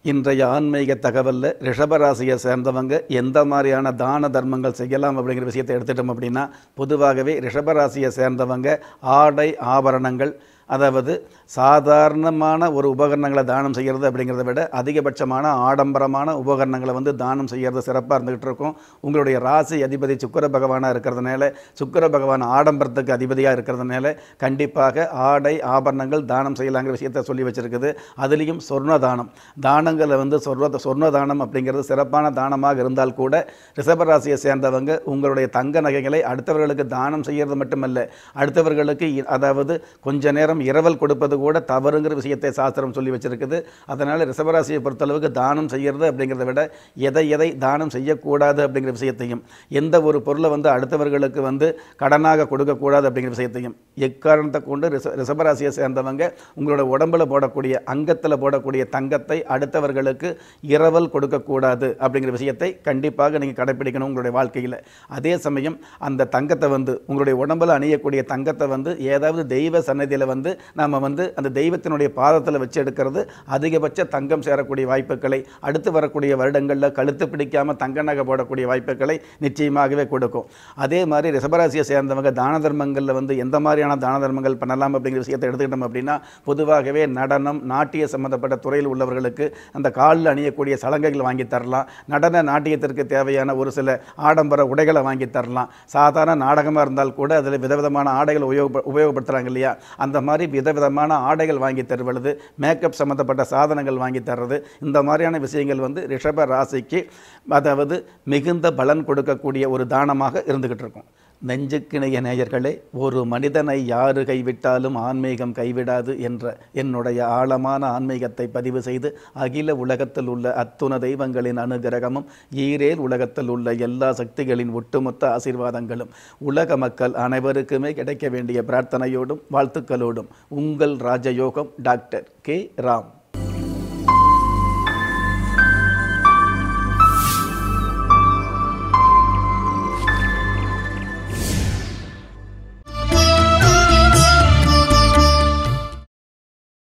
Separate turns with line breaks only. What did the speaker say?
இன்றைய ஆன்மீக தகவலில் ரிஷபராசியை சேர்ந்தவங்க எந்த மாதிரியான தான தர்மங்கள் செய்யலாம் அப்படிங்கிற விஷயத்தை எடுத்துட்டோம் அப்படின்னா பொதுவாகவே ரிஷபராசியை சேர்ந்தவங்க ஆடை ஆபரணங்கள் அதாவது சாதாரணமான ஒரு உபகரணங்களை தானம் செய்கிறது அப்படிங்கிறத விட அதிகபட்சமான ஆடம்பரமான உபகரணங்களை வந்து தானம் செய்கிறது சிறப்பாக இருந்துகிட்டு இருக்கும் உங்களுடைய ராசி அதிபதி சுக்கிர பகவானாக இருக்கிறதுனால சுக்கிர பகவான் ஆடம்பரத்துக்கு அதிபதியாக இருக்கிறதுனால கண்டிப்பாக ஆடை ஆபரணங்கள் தானம் செய்யலாங்கிற விஷயத்தை சொல்லி வச்சிருக்குது அதுலேயும் சொர்ண தானம் தானங்களை வந்து சொர்ண சொர்ண தானம் அப்படிங்கிறது சிறப்பான தானமாக இருந்தால் கூட ரிஷபராசியை சேர்ந்தவங்க உங்களுடைய தங்க நகைகளை அடுத்தவர்களுக்கு தானம் செய்கிறது மட்டுமல்ல அடுத்தவர்களுக்கு இ- அதாவது கொஞ்ச நேரம் இரவல் கொடுப்பது கூட தவறுங்கிற விஷயத்தை சாஸ்திரம் சொல்லி வச்சிருக்குது அதனால் ரிஷபராசியை பொறுத்தளவுக்கு தானம் செய்கிறது அப்படிங்கிறத விட எதை எதை தானம் செய்யக்கூடாது அப்படிங்கிற விஷயத்தையும் எந்த ஒரு பொருளை வந்து அடுத்தவர்களுக்கு வந்து கடனாக கொடுக்கக்கூடாது அப்படிங்கிற விஷயத்தையும் எக்காரணத்தை கொண்டு ரிஷ ரிஷபராசியை சேர்ந்தவங்க உங்களோட உடம்புல போடக்கூடிய அங்கத்தில் போடக்கூடிய தங்கத்தை அடுத்தவர்களுக்கு இரவல் கொடுக்கக்கூடாது அப்படிங்கிற விஷயத்தை கண்டிப்பாக நீங்கள் கடைப்பிடிக்கணும் உங்களுடைய வாழ்க்கையில் அதே சமயம் அந்த தங்கத்தை வந்து உங்களுடைய உடம்புல அணியக்கூடிய தங்கத்தை வந்து ஏதாவது தெய்வ சன்னதியில் வந்து நம்ம வந்து அந்த தெய்வத்தினுடைய பாதத்தில் வச்சு எடுக்கிறது அதிகபட்ச தங்கம் சேரக்கூடிய வாய்ப்புகளை அடுத்து வரக்கூடிய வருடங்களில் கழுத்து பிடிக்காமல் தங்க நகை போடக்கூடிய வாய்ப்புகளை நிச்சயமாகவே கொடுக்கும் அதே மாதிரி ரிஷபராசியை சேர்ந்தவங்க தான தர்மங்களில் வந்து எந்த மாதிரியான தான தர்மங்கள் பண்ணலாம் அப்படிங்கிற விஷயத்தை எடுத்துக்கிட்டோம் அப்படின்னா பொதுவாகவே நடனம் நாட்டிய சம்பந்தப்பட்ட துறையில் உள்ளவர்களுக்கு அந்த காலில் அணியக்கூடிய சலங்கைகள் வாங்கி தரலாம் நடன நாட்டியத்திற்கு தேவையான ஒரு சில ஆடம்பர உடைகளை வாங்கி தரலாம் சாதாரண நாடகமாக இருந்தால் கூட அதில் விதவிதமான ஆடைகள் உபயோக உபயோகப்படுத்துகிறாங்க இல்லையா அந்த மாதிரி விதவிதமான ஆடைகள் வாங்கி தருவது மேக்கப் சம்மந்தப்பட்ட சாதனங்கள் வாங்கி தர்றது இந்த மாதிரியான விஷயங்கள் வந்து ரிஷப ராசிக்கு அதாவது மிகுந்த பலன் கொடுக்கக்கூடிய ஒரு தானமாக இருந்துகிட்டு இருக்கும் நெஞ்சுக்கிணைய நேயர்களே ஒரு மனிதனை யாரு கைவிட்டாலும் ஆன்மீகம் கைவிடாது என்ற என்னுடைய ஆழமான ஆன்மீகத்தை பதிவு செய்து அகில உலகத்தில் உள்ள அத்துண தெய்வங்களின் அனுகிரகமும் ஈரேல் உலகத்தில் உள்ள எல்லா சக்திகளின் ஒட்டுமொத்த ஆசீர்வாதங்களும் உலக மக்கள் அனைவருக்குமே கிடைக்க வேண்டிய பிரார்த்தனையோடும் வாழ்த்துக்களோடும் உங்கள் ராஜயோகம் டாக்டர் கே ராம்